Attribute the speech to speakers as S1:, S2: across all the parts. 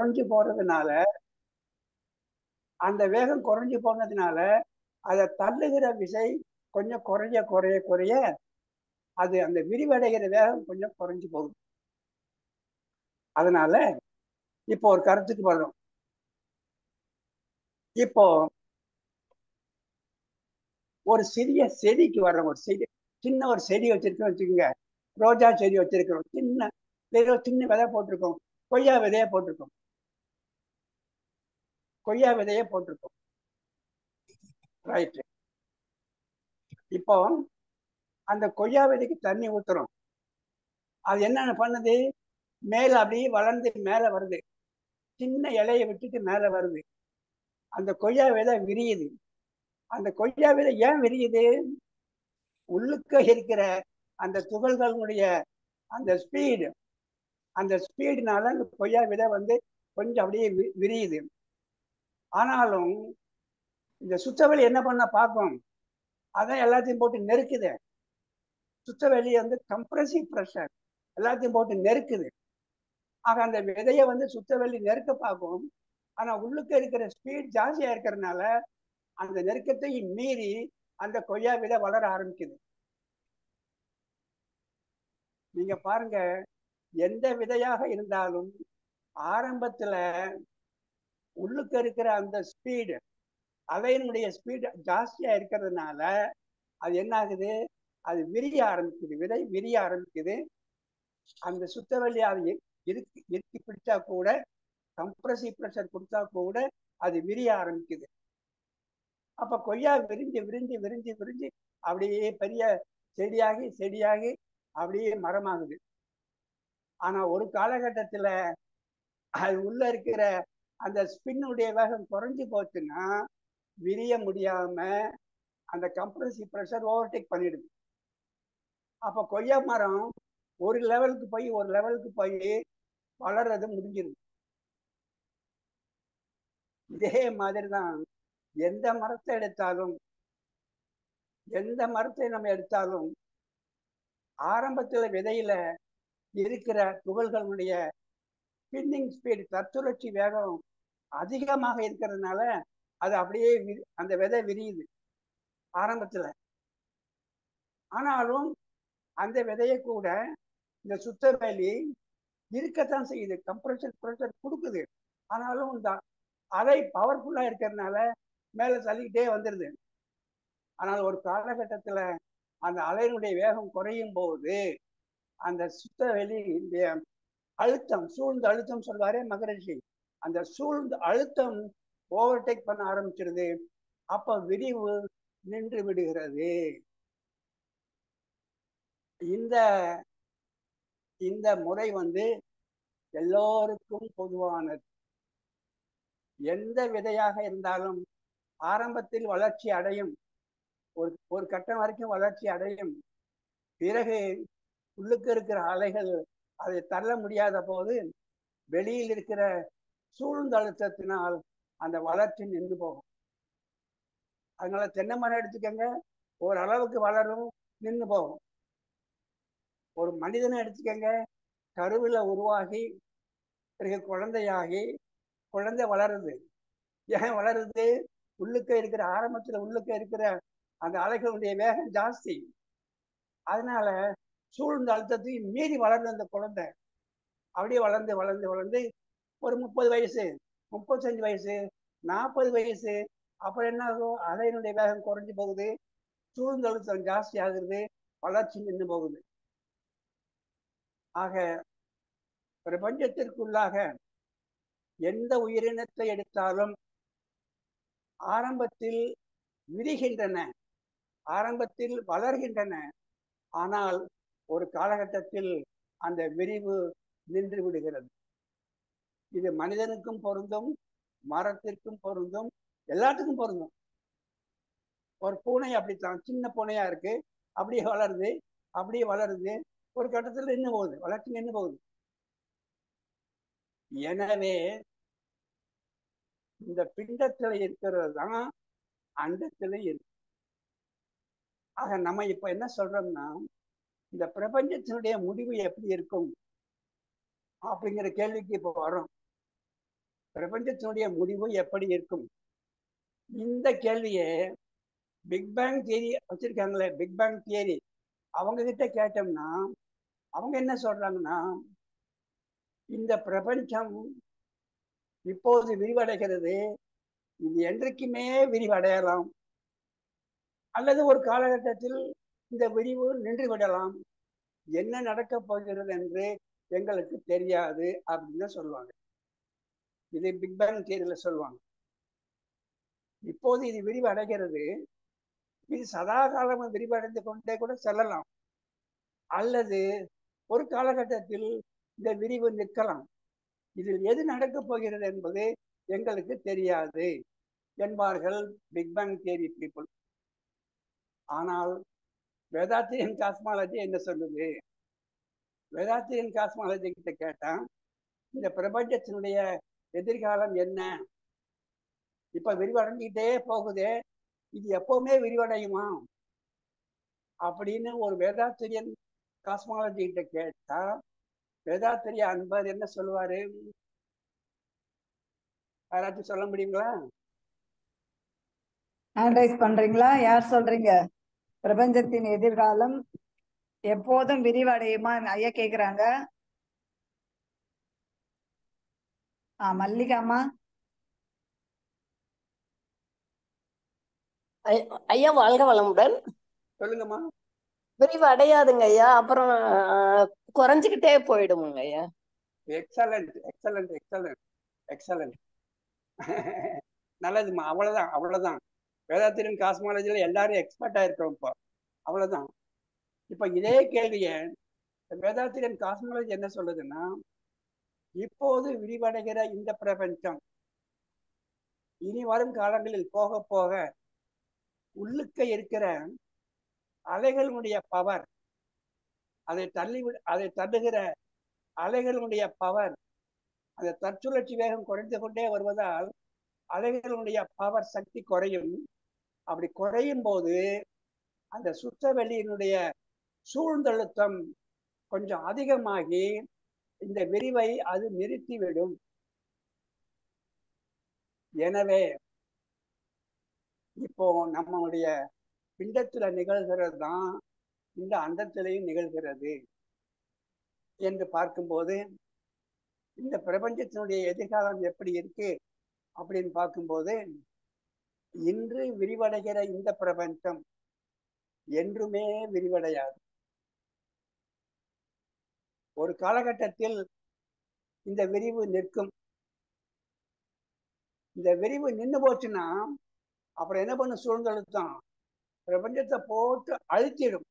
S1: குறைஞ்சு போறதுனால அந்த வேகம் குறைஞ்சு போனதுனால அதை தள்ளுகிற விசை கொஞ்சம் குறைய குறைய குறைய அது அந்த விரிவடைகிற வேகம் கொஞ்சம் குறைஞ்சு போகுது அதனால இப்போ ஒரு கருத்துக்கு வரும் இப்போ ஒரு சிறிய செடிக்கு வர்றோம் ஒரு செடி சின்ன ஒரு செடி வச்சிருக்கோம் வச்சுக்கோங்க ரோஜா செடி வச்சிருக்கிறோம் சின்ன ஏதோ சின்ன விதை போட்டிருக்கோம் கொய்யா விதைய போட்டிருக்கோம் கொய்யா விதைய போட்டிருக்கோம் ரைட் இப்போ அந்த கொய்யா விதைக்கு தண்ணி ஊத்துறோம் அது என்னென்ன பண்ணுது மேல அப்படியே வளர்ந்து மேல வருது சின்ன இலையை விட்டுட்டு மேல வருது அந்த கொய்யா விதை விரியுது அந்த கொய்யா விதை ஏன் விரியுது உள்ளுக்க இருக்கிற அந்த துகள்களுடைய அந்த ஸ்பீடு அந்த ஸ்பீடுனால அந்த கொய்யா விதை வந்து கொஞ்சம் அப்படியே வி- விரியுது ஆனாலும் இந்த சுத்தவெளி என்ன பண்ண பார்க்கும் அதான் எல்லாத்தையும் போட்டு நெருக்குது சுத்தவெளி வந்து கம்ப்ரசிவ் ப்ரெஷர் எல்லாத்தையும் போட்டு நெருக்குது ஆக அந்த விதையை வந்து சுத்தவெளி நெருக்க பார்க்கும் ஆனா உள்ளுக்க இருக்கிற ஸ்பீட் ஜாஸ்தியா இருக்கிறதுனால அந்த நெருக்கத்தை மீறி அந்த கொய்யா விதை வளர ஆரம்பிக்குது நீங்க பாருங்க எந்த விதையாக இருந்தாலும் ஆரம்பத்துல உள்ளுக்க இருக்கிற அந்த ஸ்பீடு அலையினுடைய ஸ்பீடு ஜாஸ்தியா இருக்கிறதுனால அது என்ன ஆகுது அது விரிய ஆரம்பிக்குது விதை விரிய ஆரம்பிக்குது அந்த சுத்தவெளி அது இ- இறுக்கி இறுக்கி பிடிச்சா கூட கம்ப்ரசிவ் ப்ரெஷர் கொடுத்தா கூட அது விரிய ஆரம்பிக்குது அப்ப கொய்யா விரிஞ்சு விரிஞ்சு விரிஞ்சு விரிஞ்சு அப்படியே பெரிய செடியாகி செடியாகி அப்படியே மரமாகுது ஆனா ஒரு காலகட்டத்துல அது உள்ள இருக்கிற அந்த ஸ்பின்னுடைய வேகம் குறைஞ்சு போச்சுன்னா விரிய முடியாம அந்த கம்ப்ரசிவ் ப்ரெஷர் ஓவர்டேக் பண்ணிடுது அப்ப கொய்யா மரம் ஒரு லெவலுக்கு போய் ஒரு லெவலுக்கு போய் வளர்றது முடிஞ்சிருது இதே மாதிரி தான் எந்த மரத்தை எடுத்தாலும் எந்த மரத்தை நம்ம எடுத்தாலும் ஆரம்பத்துல விதையில இருக்கிற துகள்களுடைய ஸ்பின்னிங் ஸ்பீடு தற்சுழற்சி வேகம் அதிகமாக இருக்கிறதுனால அது அப்படியே வி- அந்த விதை விரியுது ஆரம்பத்துல ஆனாலும் அந்த விதையை கூட இந்த சுத்தவெளி இருக்கத்தான் செய்யுது கம்ப்ரஷர் ப்ரெஷர் கொடுக்குது ஆனாலும் இந்த அலை பவர்ஃபுல்லா இருக்கிறதுனால மேல தள்ளிக்கிட்டே வந்துடுது ஆனால் ஒரு காலகட்டத்துல அந்த அலையினுடைய வேகம் குறையும் போது அந்த சுத்தவெளி இந்த அழுத்தம் சூழ்ந்த அழுத்தம் சொல்வாரே மகரிஷி அந்த சூழ்ந்த அழுத்தம் ஓவர்டேக் பண்ண ஆரம்பிச்சிருது அப்ப விரிவு நின்று விடுகிறது இந்த இந்த முறை வந்து எல்லோருக்கும் பொதுவானது எந்த விதையாக இருந்தாலும் ஆரம்பத்தில் வளர்ச்சி அடையும் ஒரு ஒரு கட்டம் வரைக்கும் வளர்ச்சி அடையும் பிறகு உள்ளுக்கு இருக்கிற அலைகள் அதை தள்ள முடியாத போது வெளியில் இருக்கிற சூழ்ந்த அழுத்தத்தினால் அந்த வளர்ச்சி நின்று போகும் அதனால தென்னை மரம் எடுத்துக்கோங்க ஓரளவுக்கு வளரும் நின்று போகும் ஒரு மனிதனை எடுத்துக்கோங்க கருவில உருவாகி பிறகு குழந்தையாகி குழந்தை வளருது ஏன் வளருது உள்ளுக்க இருக்கிற ஆரம்பத்துல உள்ளுக்க இருக்கிற அந்த அலைகளுடைய வேகம் ஜாஸ்தி அதனால சூழ்ந்த அழுத்தத்தையும் மீறி வளர்ந்த அந்த குழந்தை அப்படியே வளர்ந்து வளர்ந்து வளர்ந்து ஒரு முப்பது வயசு முப்பத்தஞ்சு வயசு நாற்பது வயசு அப்புறம் என்ன ஆகும் அலையினுடைய வேகம் குறைஞ்சு போகுது சூழ்ந்த அழுத்தம் ஜாஸ்தி ஆகுது வளர்ச்சி நின்று போகுது ஆக பிரபஞ்சத்திற்குள்ளாக எந்த உயிரினத்தை எடுத்தாலும் ஆரம்பத்தில் விரிகின்றன ஆரம்பத்தில் வளர்கின்றன ஆனால் ஒரு காலகட்டத்தில் அந்த விரிவு நின்று விடுகிறது இது மனிதனுக்கும் பொருந்தும் மரத்திற்கும் பொருந்தும் எல்லாத்துக்கும் பொருந்தும் ஒரு பூனை அப்படித்தான் சின்ன பூனையா இருக்கு அப்படியே வளருது அப்படியே வளருது ஒரு கட்டத்தில் நின்று போகுது வளர்ச்சி நின்று போகுது எனவே இந்த பிண்டத்துல இருக்கிறது தான் அண்டத்துல இருக்கு ஆக நம்ம இப்ப என்ன சொல்றோம்னா இந்த பிரபஞ்சத்தினுடைய முடிவு எப்படி இருக்கும் அப்படிங்கிற கேள்விக்கு இப்போ வரும் பிரபஞ்சத்தினுடைய முடிவு எப்படி இருக்கும் இந்த கேள்வியை பிக் பேங் தியரி வச்சிருக்காங்களே பிக் பேங் தியரி அவங்க கிட்ட கேட்டோம்னா அவங்க என்ன சொல்றாங்கன்னா இந்த பிரபஞ்சம் இப்போது விரிவடைகிறது இது என்றைக்குமே விரிவடையலாம் அல்லது ஒரு காலகட்டத்தில் இந்த விரிவு நின்று விடலாம் என்ன நடக்கப் போகிறது என்று எங்களுக்கு தெரியாது அப்படின்னு சொல்லுவாங்க இது பிக் பேங் தியரியில சொல்லுவாங்க இப்போது இது விரிவடைகிறது இது சதா காலமும் விரிவடைந்து கொண்டே கூட செல்லலாம் அல்லது ஒரு காலகட்டத்தில் இந்த விரிவு நிற்கலாம் இதில் எது நடக்கப் போகிறது என்பது எங்களுக்கு தெரியாது என்பார்கள் பிக் பேங் தியரி பீப்புள் ஆனால் வேதாத்திரியன் காஸ்மாலஜி என்ன சொல்லுது வேதாத்திரியன் காஸ்மாலஜி கிட்ட கேட்டா இந்த பிரபஞ்சத்தினுடைய எதிர்காலம் என்ன இப்ப விரிவடைஞ்சிக்கிட்டே போகுதே இது எப்பவுமே விரிவடையுமா அப்படின்னு ஒரு வேதாத்திரியன் காஸ்மாலஜி கிட்ட கேட்டா வேதாத்திரிய அன்பர் என்ன சொல்லுவாரு யாராச்சும் சொல்ல முடியுங்களா
S2: ஹேண்ட் பண்றீங்களா யார் சொல்றீங்க பிரபஞ்சத்தின் எதிர்காலம் எப்போதும் விரிவடையுமா ஐயா கேக்குறாங்க ஆ மல்லிகாமா
S3: ஐ- ஐயா வாழ்க வளமுடன்
S1: சொல்லுங்கம்மா
S3: விரிவு அடையாதுங்க ஐயா அப்புறம் ஆஹ், குறைஞ்சுக்கிட்டே போயிடுமுங்க ஐயா
S1: எக்ஸலண்ட் எக்ஸலண்ட் எக்ஸலண்ட் எக்ஸலண்ட் நல்லதும்மா அவ்வளவுதான் அவ்வளவுதான் வேதாத்திரியன் காஸ்மாலஜில எல்லாரும் எக்ஸ்பர்ட்டா இருக்கோம் இப்போ அவ்வளவுதான் இப்ப இதே கேள்வியை வேதாத்திரியன் காஸ்மாலஜி என்ன சொல்லுதுன்னா இப்போது விரிவடைகிற இந்த பிரபஞ்சம் இனி வரும் காலங்களில் போக போக உள்ளுக்க இருக்கிற அலைகளுடைய பவர் அதை தள்ளி விட- அதை தள்ளுகிற அலைகளுடைய பவர் அந்த தற்சுழற்சி வேகம் குறைந்து கொண்டே வருவதால் அலைகளுடைய பவர் சக்தி குறையும் அப்படி குறையும் போது அந்த சுத்தவெளியினுடைய சூழ்ந்தழுத்தம் கொஞ்சம் அதிகமாகி இந்த விரிவை அது நிறுத்திவிடும் எனவே இப்போ நம்மளுடைய பிண்டத்துல நிகழ்கிறது தான் இந்த அண்டத்திலையும் நிகழ்கிறது என்று பார்க்கும்போது இந்த பிரபஞ்சத்தினுடைய எதிர்காலம் எப்படி இருக்கு அப்படின்னு பார்க்கும்போது இன்று விரிவடைகிற இந்த பிரபஞ்சம் என்றுமே விரிவடையாது ஒரு காலகட்டத்தில் இந்த விரிவு நிற்கும் இந்த விரிவு நின்று போச்சுன்னா அப்புறம் என்ன பண்ணும் சூழ்ந்தழுத்தம் பிரபஞ்சத்தை போட்டு அழுத்திடும்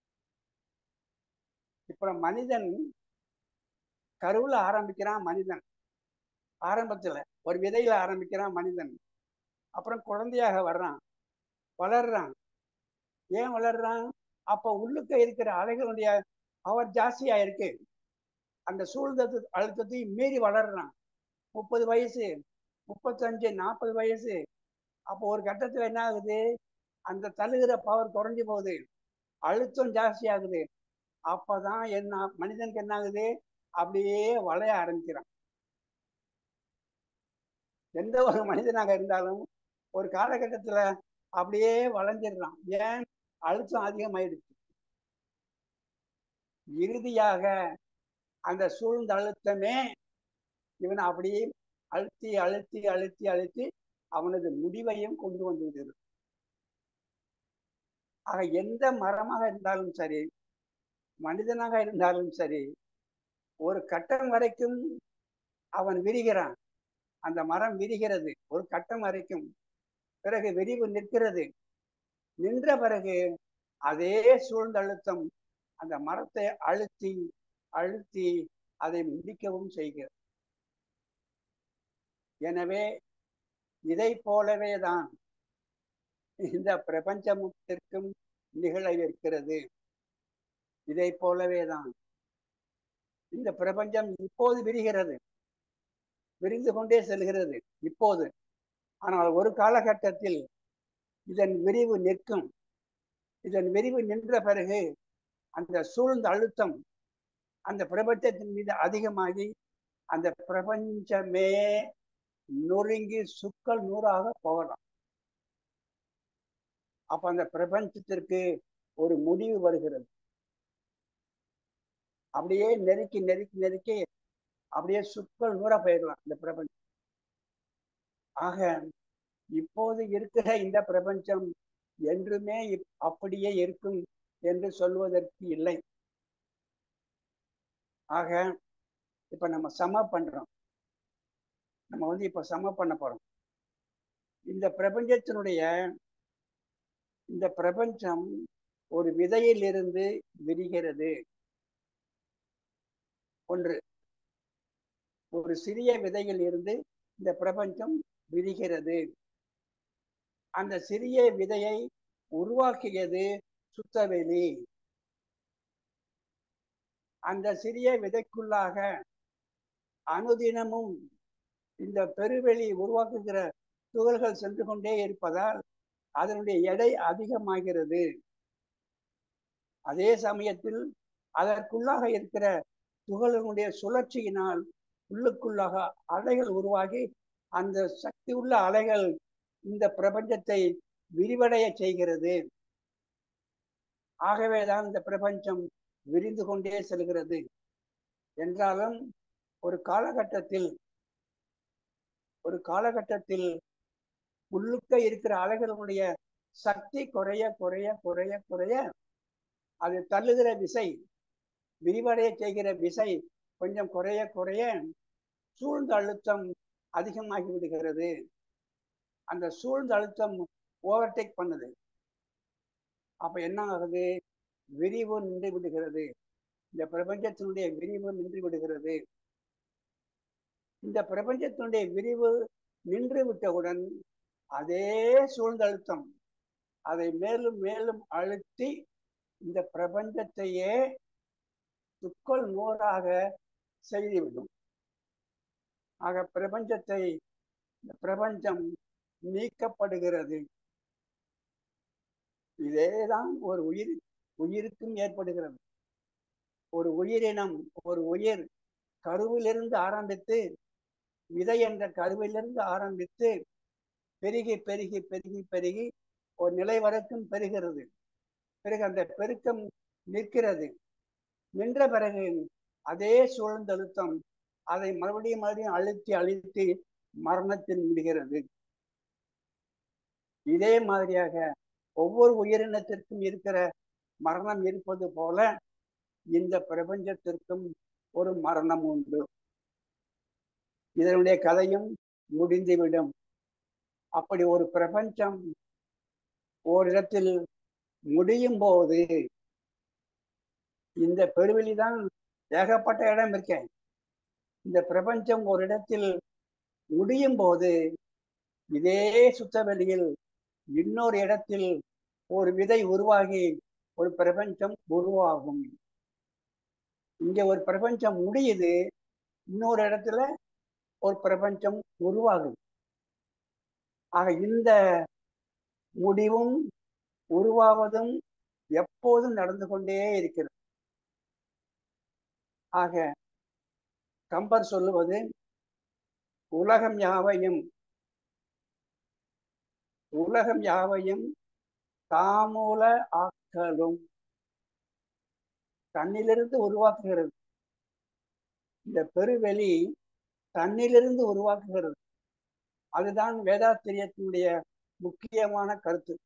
S1: இப்ப மனிதன் கருவுல ஆரம்பிக்கிறான் மனிதன் ஆரம்பத்துல ஒரு விதையில ஆரம்பிக்கிறான் மனிதன் அப்புறம் குழந்தையாக வர்றான் வளர்றான் ஏன் வளர்றான் அப்ப உள்ளுக்க இருக்கிற அலைகளுடைய பவர் ஜாஸ்தியா இருக்கு அந்த சூழ்ந்தது அழுத்தத்தையும் மீறி வளர்றான் முப்பது வயசு முப்பத்தஞ்சு நாற்பது வயசு அப்போ ஒரு கட்டத்துல என்ன ஆகுது அந்த தள்ளுகிற பவர் குறைஞ்சு போகுது அழுத்தம் ஜாஸ்தி ஆகுது அப்பதான் என்ன மனிதனுக்கு என்ன ஆகுது அப்படியே வளைய ஆரம்பிக்கிறான் எந்த ஒரு மனிதனாக இருந்தாலும் ஒரு காலகட்டத்துல அப்படியே வளைஞ்சிடுறான் ஏன் அழுத்தம் அதிகமாயிடுச்சு இறுதியாக அந்த சூழ்ந்த அழுத்தமே இவனை அப்படியே அழுத்தி அழுத்தி அழுத்தி அழுத்தி அவனது முடிவையும் கொண்டு வந்து விடுது ஆக எந்த மரமாக இருந்தாலும் சரி மனிதனாக இருந்தாலும் சரி ஒரு கட்டம் வரைக்கும் அவன் விரிகிறான் அந்த மரம் விரிகிறது ஒரு கட்டம் வரைக்கும் பிறகு விரிவு நிற்கிறது நின்ற பிறகு அதே சூழ்ந்தழுத்தம் அந்த மரத்தை அழுத்தி அழுத்தி அதை முடிக்கவும் செய்கிறது எனவே இதை போலவே தான் இந்த பிரபஞ்சத்திற்கும் நிகழவிருக்கிறது இதை போலவே தான் இந்த பிரபஞ்சம் இப்போது விரிகிறது விரிந்து கொண்டே செல்கிறது இப்போது ஆனால் ஒரு காலகட்டத்தில் இதன் விரிவு நிற்கும் இதன் விரிவு நின்ற பிறகு அந்த சூழ்ந்த அழுத்தம் அந்த பிரபஞ்சத்தின் மீது அதிகமாகி அந்த பிரபஞ்சமே நொறுங்கி சுக்கல் நூறாக போகலாம் அப்ப அந்த பிரபஞ்சத்திற்கு ஒரு முடிவு வருகிறது அப்படியே நெருக்கி நெருக்கி நெருக்கி அப்படியே சுக்கல் நூறா போயிடலாம் இந்த பிரபஞ்சம் ஆக இப்போது இருக்கிற இந்த பிரபஞ்சம் என்றுமே இப்- அப்படியே இருக்கும் என்று சொல்வதற்கு இல்லை ஆக இப்ப நம்ம சம பண்றோம் நம்ம வந்து இப்ப சம பண்ண போறோம் இந்த பிரபஞ்சத்தினுடைய இந்த பிரபஞ்சம் ஒரு விதையிலிருந்து விரிகிறது ஒன்று ஒரு சிறிய விதையில் இருந்து இந்த பிரபஞ்சம் விரிகிறது அந்த சிறிய விதையை உருவாக்கியது சுத்தவெளி அந்த சிறிய விதைக்குள்ளாக அனுதினமும் இந்த பெருவெளி உருவாக்குகிற துகள்கள் சென்று கொண்டே இருப்பதால் அதனுடைய எடை அதிகமாகிறது அதே சமயத்தில் அதற்குள்ளாக இருக்கிற துகளினுடைய சுழற்சியினால் உள்ளுக்குள்ளாக அலைகள் உருவாகி அந்த சக்தி உள்ள அலைகள் இந்த பிரபஞ்சத்தை விரிவடைய செய்கிறது ஆகவேதான் இந்த பிரபஞ்சம் விரிந்து கொண்டே செல்கிறது என்றாலும் ஒரு காலகட்டத்தில் ஒரு காலகட்டத்தில் உள்ளுக்க இருக்கிற அலைகளுடைய சக்தி குறைய குறைய குறைய குறைய அது தள்ளுகிற விசை விரிவடைய செய்கிற விசை கொஞ்சம் குறைய குறைய சூழ்ந்த அழுத்தம் அதிகமாகி விடுகிறது அந்த சூழ்ந்த அழுத்தம் ஓவர்டேக் பண்ணுது அப்ப என்ன ஆகுது விரிவு நின்று விடுகிறது இந்த பிரபஞ்சத்தினுடைய விரிவு நின்று விடுகிறது இந்த பிரபஞ்சத்தினுடைய விரிவு நின்று விட்டவுடன் அதே சூழ்ந்த அழுத்தம் அதை மேலும் மேலும் அழுத்தி இந்த பிரபஞ்சத்தையே துக்கள் நூறாக செய்துவிடும் ஆக பிரபஞ்சத்தை இந்த பிரபஞ்சம் நீக்கப்படுகிறது இதேதான் ஒரு உயிர் உயிருக்கும் ஏற்படுகிறது ஒரு உயிரினம் ஒரு உயிர் கருவிலிருந்து ஆரம்பித்து விதை என்ற கருவிலிருந்து ஆரம்பித்து பெருகி பெருகி பெருகி பெருகி ஒரு நிலை வரைக்கும் பெறுகிறது பிறகு அந்த பெருக்கம் நிற்கிறது நின்ற பிறகு அதே சூழ்ந்தழுத்தம் அதை மறுபடியும் மறுபடியும் அழுத்தி அழுத்தி மரணத்தில் முடிகிறது இதே மாதிரியாக ஒவ்வொரு உயிரினத்திற்கும் இருக்கிற மரணம் இருப்பது போல இந்த பிரபஞ்சத்திற்கும் ஒரு மரணம் உண்டு இதனுடைய கதையும் முடிந்துவிடும் அப்படி ஒரு பிரபஞ்சம் ஓரிடத்தில் முடியும் போது இந்த பெருவெளிதான் ஏகப்பட்ட இடம் இருக்கேன் இந்த பிரபஞ்சம் ஒரு இடத்தில் முடியும் போது இதே சுத்தவெளியில் இன்னொரு இடத்தில் ஒரு விதை உருவாகி ஒரு பிரபஞ்சம் உருவாகும் இங்க ஒரு பிரபஞ்சம் முடியுது இன்னொரு இடத்துல ஒரு பிரபஞ்சம் உருவாகுது ஆக இந்த முடிவும் உருவாவதும் எப்போதும் நடந்து கொண்டே இருக்கிறது ஆக கம்பர் சொல்லுவது உலகம் யாவையும் உலகம் யாவையும் தாமூல ஆக்கலும் தன்னிலிருந்து உருவாக்குகிறது இந்த பெருவெளி தன்னிலிருந்து உருவாக்குகிறது அதுதான் வேதாத்திரியத்தினுடைய முக்கியமான கருத்து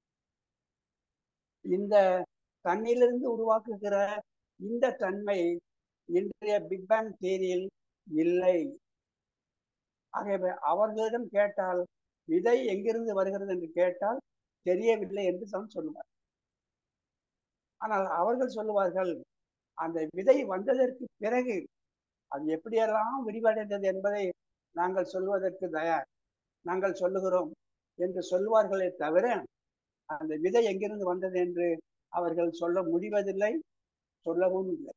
S1: இந்த தன்னிலிருந்து உருவாக்குகிற இந்த தன்மை இன்றைய பிக் பேங் தேரியில் இல்லை ஆகவே அவர்களிடம் கேட்டால் விதை எங்கிருந்து வருகிறது என்று கேட்டால் தெரியவில்லை என்று தான் சொல்லுவார் ஆனால் அவர்கள் சொல்லுவார்கள் அந்த விதை வந்ததற்கு பிறகு அது எப்படியெல்லாம் விரிவடைந்தது என்பதை நாங்கள் சொல்வதற்கு தயார் நாங்கள் சொல்லுகிறோம் என்று சொல்வார்களே தவிர அந்த விதை எங்கிருந்து வந்தது என்று அவர்கள் சொல்ல முடிவதில்லை சொல்லவும் இல்லை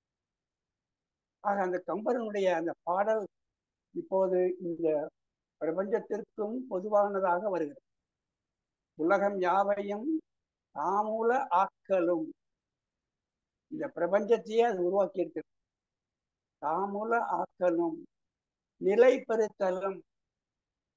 S1: ஆக அந்த கம்பரனுடைய அந்த பாடல் இப்போது இந்த பிரபஞ்சத்திற்கும் பொதுவானதாக வருகிறது உலகம் யாவையும் தாமூல ஆக்கலும் இந்த பிரபஞ்சத்தையே அது உருவாக்கி இருக்கிறது தாமூல ஆக்கலும் நிலை பெறுத்தலும்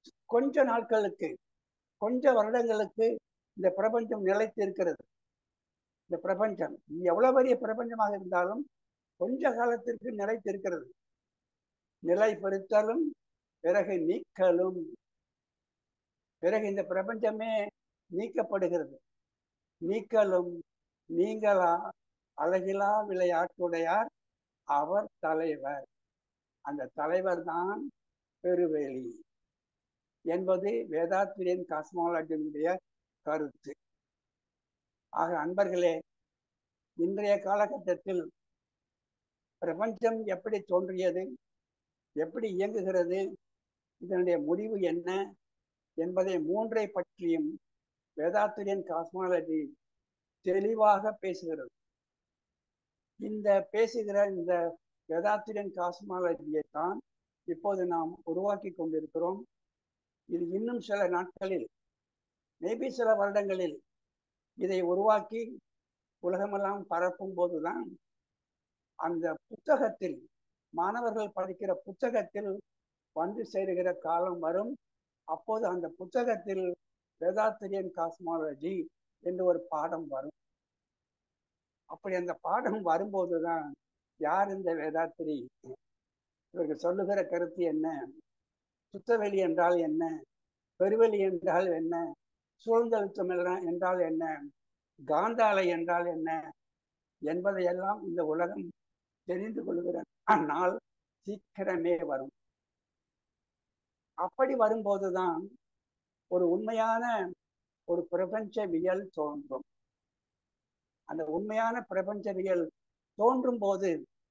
S1: கொஞ்ச நாட்களுக்கு கொஞ்ச வருடங்களுக்கு இந்த பிரபஞ்சம் நிலைத்து இருக்கிறது இந்த பிரபஞ்சம் எவ்வளவு பெரிய பிரபஞ்சமாக இருந்தாலும் கொஞ்ச காலத்திற்கு நிலைத்து இருக்கிறது நிலை பெறுத்தலும் பிறகு நீக்கலும் பிறகு இந்த பிரபஞ்சமே நீக்கப்படுகிறது நீக்கலும் நீங்களா அழகிலா விளையாட்டுடையார் அவர் தலைவர் அந்த தலைவர் தான் பெருவெளி என்பது வேதாத்திரியன் காஸ்மாலஜினுடைய கருத்து ஆக அன்பர்களே இன்றைய காலகட்டத்தில் பிரபஞ்சம் எப்படி தோன்றியது எப்படி இயங்குகிறது இதனுடைய முடிவு என்ன என்பதை மூன்றை பற்றியும் வேதாத்திரியன் காஸ்மாலஜி தெளிவாக பேசுகிறது இந்த பேசுகிற இந்த வேதாத்திரியன் காஸ்மாலஜியை தான் இப்போது நாம் உருவாக்கி கொண்டிருக்கிறோம் இது இன்னும் சில நாட்களில் மேபி சில வருடங்களில் இதை உருவாக்கி உலகமெல்லாம் பரப்பும் போதுதான் அந்த புத்தகத்தில் மாணவர்கள் படிக்கிற புத்தகத்தில் வந்து சேருகிற காலம் வரும் அப்போது அந்த புத்தகத்தில் வேதாத்திரியன் காஸ்மாலஜி என்று ஒரு பாடம் வரும் அப்படி அந்த பாடம் வரும்போதுதான் யார் இந்த வேதாத்திரி இவர்கள் சொல்லுகிற கருத்து என்ன சுத்தவெளி என்றால் என்ன பெருவெளி என்றால் என்ன சூழ்ந்தழுத்தம் என்றால் என்ன காந்தாலை என்றால் என்ன என்பதையெல்லாம் இந்த உலகம் தெரிந்து கொள்கிற நாள் சீக்கிரமே வரும் அப்படி வரும்போதுதான் ஒரு உண்மையான ஒரு பிரபஞ்சவியல் தோன்றும் அந்த உண்மையான பிரபஞ்சவியல் தோன்றும் போது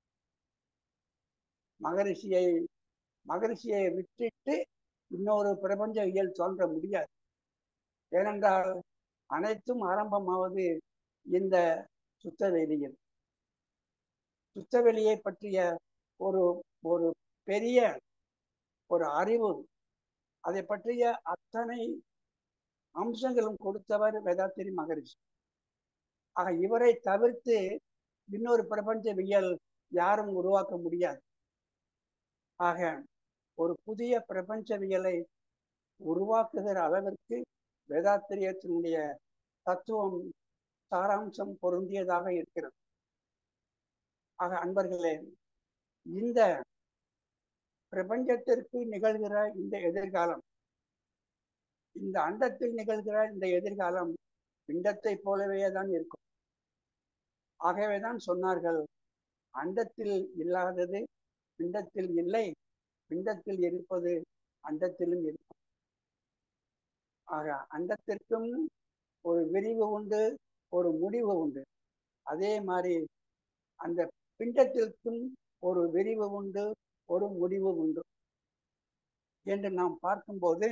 S1: மகரிஷியை மகரிஷியை விட்டுட்டு இன்னொரு பிரபஞ்சவியல் தோன்ற முடியாது ஏனென்றால் அனைத்தும் ஆரம்பமாவது இந்த சுத்தவெளியில் சுத்தவெளியை பற்றிய ஒரு ஒரு பெரிய ஒரு அறிவு அதை பற்றிய அத்தனை அம்சங்களும் கொடுத்தவர் வேதாத்திரி மகரிஷி ஆக இவரை தவிர்த்து இன்னொரு பிரபஞ்சவியல் யாரும் உருவாக்க முடியாது ஆக ஒரு புதிய பிரபஞ்சவியலை உருவாக்குகிற அளவிற்கு வேதாத்திரியத்தினுடைய தத்துவம் சாராம்சம் பொருந்தியதாக இருக்கிறது ஆக அன்பர்களே இந்த பிரபஞ்சத்திற்கு நிகழ்கிற இந்த எதிர்காலம் இந்த அண்டத்தில் நிகழ்கிற இந்த எதிர்காலம் பிண்டத்தை போலவே தான் இருக்கும் ஆகவேதான் சொன்னார்கள் அண்டத்தில் இல்லாதது பிண்டத்தில் இல்லை பிண்டத்தில் இருப்பது அண்டத்திலும் இருக்கும் ஆக அண்டத்திற்கும் ஒரு விரிவு உண்டு ஒரு முடிவு உண்டு அதே மாதிரி அந்த பிண்டத்திற்கும் ஒரு விரிவு உண்டு ஒரு முடிவு உண்டு என்று நாம் பார்க்கும்போது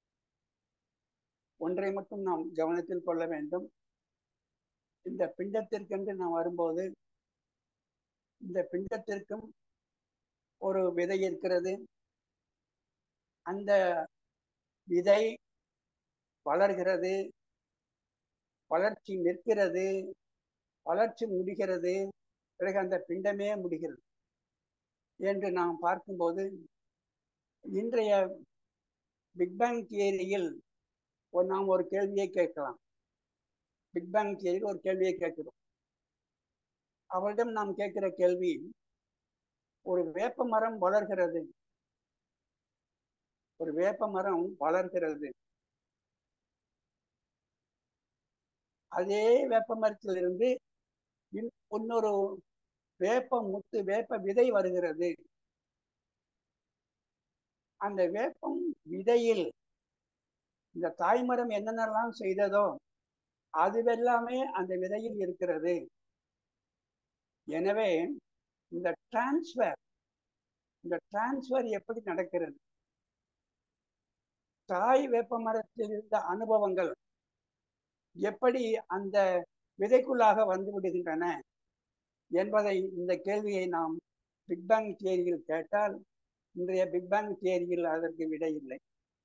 S1: ஒன்றை மட்டும் நாம் கவனத்தில் கொள்ள வேண்டும் இந்த பிண்டத்திற்கென்று நாம் வரும்போது இந்த பிண்டத்திற்கும் ஒரு விதை இருக்கிறது அந்த விதை வளர்கிறது வளர்ச்சி நிற்கிறது வளர்ச்சி முடிகிறது பிறகு அந்த பிண்டமே முடிகிறது என்று நாம் பார்க்கும்போது இன்றைய பிக்பேங் தியரியில் ஒரு நாம் ஒரு கேள்வியை கேட்கலாம் பிக்பேங் தியரியில் ஒரு கேள்வியை கேட்கிறோம் அவரிடம் நாம் கேட்கிற கேள்வி ஒரு வேப்ப மரம் வளர்கிறது ஒரு வேப்ப மரம் வளர்கிறது அதே வேப்ப மரத்திலிருந்து இன்னொரு வேப்ப முத்து வேப்ப விதை வருகிறது அந்த வேப்பம் விதையில் இந்த தாய்மரம் என்னென்னலாம் செய்ததோ அதுவெல்லாமே அந்த விதையில் இருக்கிறது எனவே இந்த டிரான்ஸ்ஃபர் இந்த டிரான்ஸ்ஃபர் எப்படி நடக்கிறது தாய் வேப்ப மரத்தில் இருந்த அனுபவங்கள் எப்படி அந்த விதைக்குள்ளாக வந்து விடுகின்றன என்பதை இந்த கேள்வியை நாம் பிக்பேங் தியரியில் கேட்டால் இன்றைய பிக்பேங் தியரியில் அதற்கு விடை இல்லை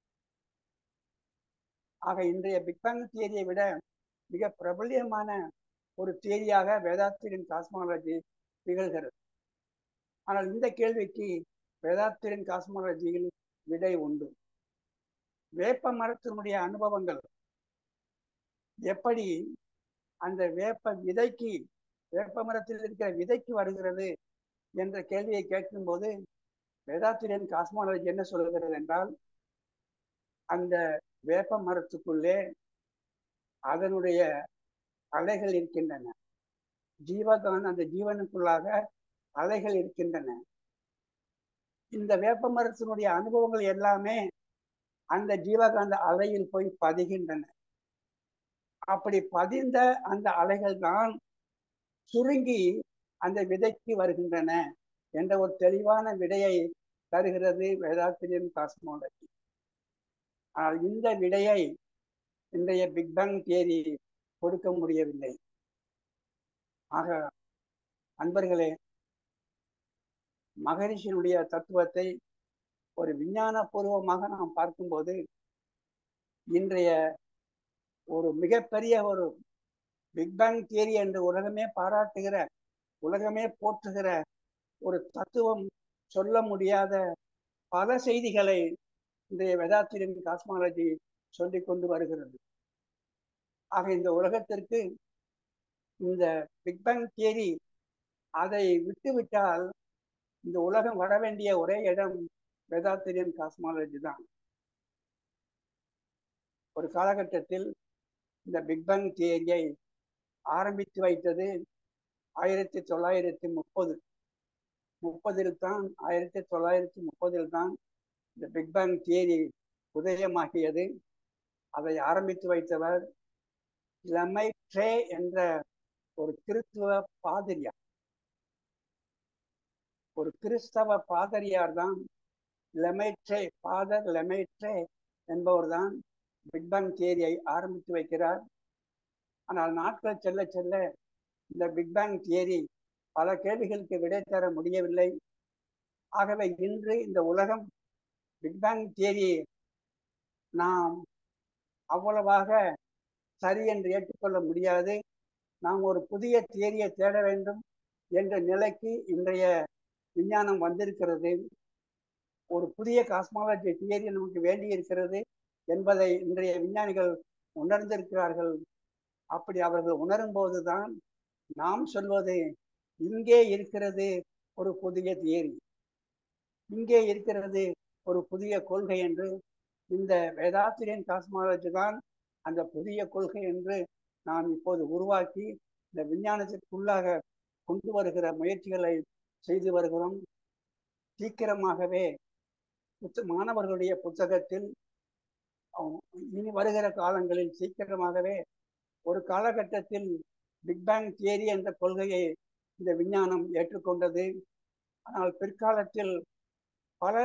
S1: ஆக இன்றைய பிக்பேங் தியரியை விட மிக பிரபல்யமான ஒரு தியரியாக வேதாத்திரின் காஸ்மாலஜி திகழ்கிறது ஆனால் இந்த கேள்விக்கு வேதாத்திரின் காஸ்மாலஜியில் விடை உண்டு வேப்ப மரத்தினுடைய அனுபவங்கள் எப்படி அந்த வேப்ப விதைக்கு வேப்ப மரத்தில் இருக்கிற விதைக்கு வருகிறது என்ற கேள்வியை கேட்கும்போது வேதாத்திரியன் காஸ்மாலஜி என்ன சொல்கிறது என்றால் அந்த வேப்ப மரத்துக்குள்ளே அதனுடைய அலைகள் இருக்கின்றன ஜீவகான் அந்த ஜீவனுக்குள்ளாக அலைகள் இருக்கின்றன இந்த வேப்ப மரத்தினுடைய அனுபவங்கள் எல்லாமே அந்த ஜீவகாந்த அலையில் போய் பதிகின்றன அப்படி பதிந்த அந்த அலைகள் தான் சுருங்கி அந்த விதைக்கு வருகின்றன என்ற ஒரு தெளிவான விடையை தருகிறது வேதாத்திரியன் காஸ்மாலஜி ஆனால் இந்த விடையை இன்றைய பிக் பேங் தியரி கொடுக்க முடியவில்லை ஆக அன்பர்களே மகரிஷியினுடைய தத்துவத்தை ஒரு விஞ்ஞான பூர்வமாக நாம் பார்க்கும்போது இன்றைய ஒரு மிகப்பெரிய ஒரு பிக் பேங் தியரி என்று உலகமே பாராட்டுகிற உலகமே போற்றுகிற ஒரு தத்துவம் சொல்ல முடியாத பல செய்திகளை இன்றைய வேதாத்திரின் காஸ்மாலஜி சொல்லிக் கொண்டு வருகிறது ஆக இந்த உலகத்திற்கு இந்த பிக் பேங் தியரி அதை விட்டுவிட்டால் இந்த உலகம் வர வேண்டிய ஒரே இடம் வேதாத்திரியன் காஸ்மாலஜி தான் ஒரு காலகட்டத்தில் இந்த பிக் பேங் தியரியை ஆரம்பித்து வைத்தது ஆயிரத்தி தொள்ளாயிரத்தி முப்பது முப்பதில் தான் ஆயிரத்தி தொள்ளாயிரத்தி முப்பதில் தான் இந்த பிக் பேங் தியரி உதயமாகியது அதை ஆரம்பித்து வைத்தவர் லமை ட்ரே என்ற ஒரு கிறிஸ்துவ பாதிரியார் ஒரு கிறிஸ்தவ பாதிரியார் தான் லெமைட்ரே ஃபாதர் லெமைட்ரே என்பவர் தான் பிக் பேங் தியரியை ஆரம்பித்து வைக்கிறார் ஆனால் நாட்கள் செல்ல செல்ல இந்த பிக் பேங் தியரி பல கேள்விகளுக்கு விடை தர முடியவில்லை ஆகவே இன்று இந்த உலகம் பிக் பேங் தியரி நாம் அவ்வளவாக சரி என்று ஏற்றுக்கொள்ள முடியாது நாம் ஒரு புதிய தியரியை தேட வேண்டும் என்ற நிலைக்கு இன்றைய விஞ்ஞானம் வந்திருக்கிறது ஒரு புதிய காஸ்மாலஜி தியரி நமக்கு வேண்டி இருக்கிறது என்பதை இன்றைய விஞ்ஞானிகள் உணர்ந்திருக்கிறார்கள் அப்படி அவர்கள் உணரும் போதுதான் நாம் சொல்வது இங்கே இருக்கிறது ஒரு புதிய தியரி இங்கே இருக்கிறது ஒரு புதிய கொள்கை என்று இந்த வேதாத்திரியன் காஸ்மாலஜி தான் அந்த புதிய கொள்கை என்று நாம் இப்போது உருவாக்கி இந்த விஞ்ஞானத்திற்குள்ளாக கொண்டு வருகிற முயற்சிகளை செய்து வருகிறோம் சீக்கிரமாகவே புத்த மாணவர்களுடைய புத்தகத்தில் இனி வருகிற காலங்களில் சீக்கிரமாகவே ஒரு காலகட்டத்தில் பிக் பேங் தியரி என்ற கொள்கையை இந்த விஞ்ஞானம் ஏற்றுக்கொண்டது ஆனால் பிற்காலத்தில் பல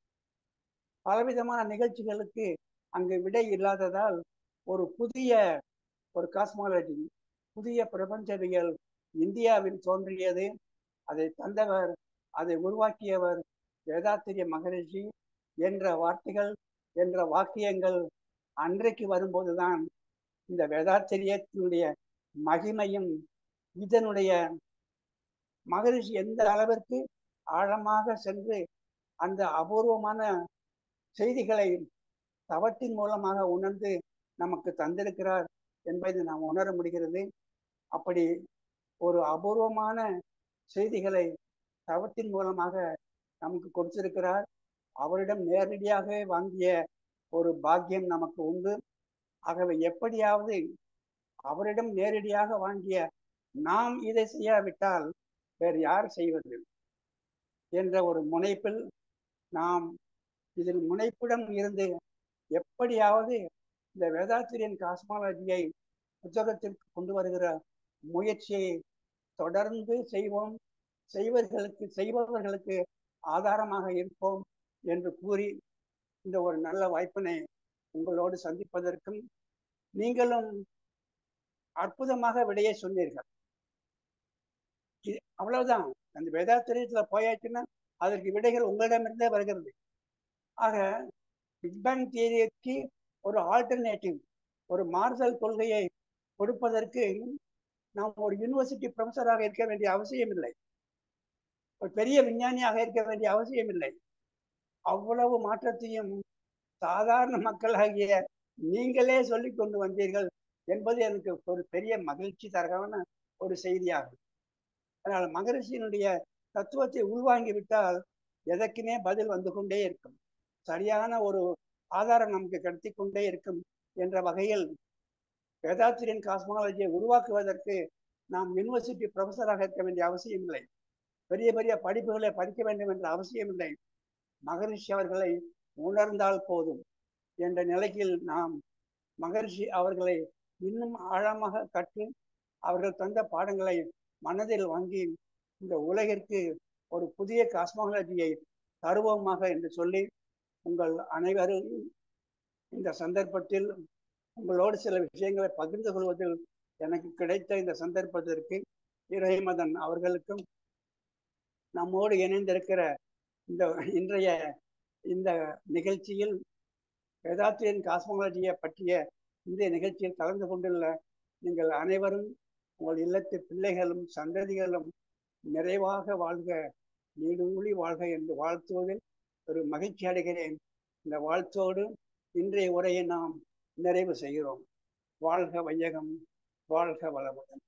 S1: பலவிதமான நிகழ்ச்சிகளுக்கு அங்கு விடை இல்லாததால் ஒரு புதிய ஒரு காஸ்மாலஜி புதிய பிரபஞ்சவியல் இந்தியாவில் தோன்றியது அதை தந்தவர் அதை உருவாக்கியவர் வேதாத்திரிய மகரிஷி என்ற வார்த்தைகள் என்ற வாக்கியங்கள் அன்றைக்கு வரும்போதுதான் இந்த வேதாத்திரியத்தினுடைய மகிமையும் இதனுடைய மகரிஷி எந்த அளவிற்கு ஆழமாக சென்று அந்த அபூர்வமான செய்திகளை தவத்தின் மூலமாக உணர்ந்து நமக்கு தந்திருக்கிறார் என்பதை நாம் உணர முடிகிறது அப்படி ஒரு அபூர்வமான செய்திகளை தவத்தின் மூலமாக நமக்கு கொடுத்திருக்கிறார் அவரிடம் நேரடியாக வாங்கிய ஒரு பாக்கியம் நமக்கு உண்டு ஆகவே எப்படியாவது அவரிடம் நேரடியாக வாங்கிய நாம் இதை செய்யாவிட்டால் வேறு யார் செய்வது என்ற ஒரு முனைப்பில் நாம் இதில் முனைப்பிடம் இருந்து எப்படியாவது இந்த வேதாத்திரியன் காஸ்மாலஜியை புத்தகத்திற்கு கொண்டு வருகிற முயற்சியை தொடர்ந்து செய்வோம் செய்வர்களுக்கு செய்பவர்களுக்கு ஆதாரமாக இருப்போம் என்று கூறி இந்த ஒரு நல்ல வாய்ப்பினை உங்களோடு சந்திப்பதற்கும் நீங்களும் அற்புதமாக விடையை சொன்னீர்கள் அவ்வளவுதான் அந்த வேதாத்திரியத்துல போயாச்சுன்னா அதற்கு விடைகள் உங்களிடமிருந்தே வருகிறது ஆக பிக் பேங் தியரிக்கு ஒரு ஆல்டர்னேட்டிவ் ஒரு மார்சல் கொள்கையை கொடுப்பதற்கு நாம் ஒரு யூனிவர்சிட்டி ப்ரொஃபஸராக இருக்க வேண்டிய அவசியம் இல்லை ஒரு பெரிய விஞ்ஞானியாக இருக்க வேண்டிய அவசியம் இல்லை அவ்வளவு மாற்றத்தையும் சாதாரண மக்களாகிய நீங்களே சொல்லி கொண்டு வந்தீர்கள் என்பது எனக்கு ஒரு பெரிய மகிழ்ச்சி தரமான ஒரு செய்தியாகும் அதனால் மகரிஷியினுடைய தத்துவத்தை உள்வாங்கி விட்டால் எதற்குமே பதில் வந்து கொண்டே இருக்கும் சரியான ஒரு ஆதாரம் நமக்கு கிடைத்தி கொண்டே இருக்கும் என்ற வகையில் வேதாத்திரியன் காஸ்மாலஜியை உருவாக்குவதற்கு நாம் யூனிவர்சிட்டி ப்ரொஃபஸராக இருக்க வேண்டிய அவசியம் இல்லை பெரிய பெரிய படிப்புகளை படிக்க வேண்டும் என்ற அவசியம் இல்லை மகரிஷி அவர்களை உணர்ந்தால் போதும் என்ற நிலையில் நாம் மகரிஷி அவர்களை இன்னும் ஆழமாக கற்று அவர்கள் தந்த பாடங்களை மனதில் வாங்கி இந்த உலகிற்கு ஒரு புதிய காஸ்மாலஜியை தருவோமாக என்று சொல்லி உங்கள் அனைவரும் இந்த சந்தர்ப்பத்தில் உங்களோடு சில விஷயங்களை பகிர்ந்து கொள்வதில் எனக்கு கிடைத்த இந்த சந்தர்ப்பத்திற்கு இறைமதன் அவர்களுக்கும் நம்மோடு இணைந்திருக்கிற இந்த இன்றைய இந்த நிகழ்ச்சியில் வேதாத்திரியன் காஸ்மாலஜியை பற்றிய இந்த நிகழ்ச்சியில் கலந்து கொண்டுள்ள நீங்கள் அனைவரும் உங்கள் இல்லத்து பிள்ளைகளும் சந்ததிகளும் நிறைவாக வாழ்க நீடூழி வாழ்க என்று வாழ்த்துவதில் ஒரு மகிழ்ச்சி அடைகிறேன் இந்த வாழ்த்தோடு இன்றைய உரையை நாம் நிறைவு செய்கிறோம் வாழ்க வையகம் வாழ்க வளமுடன்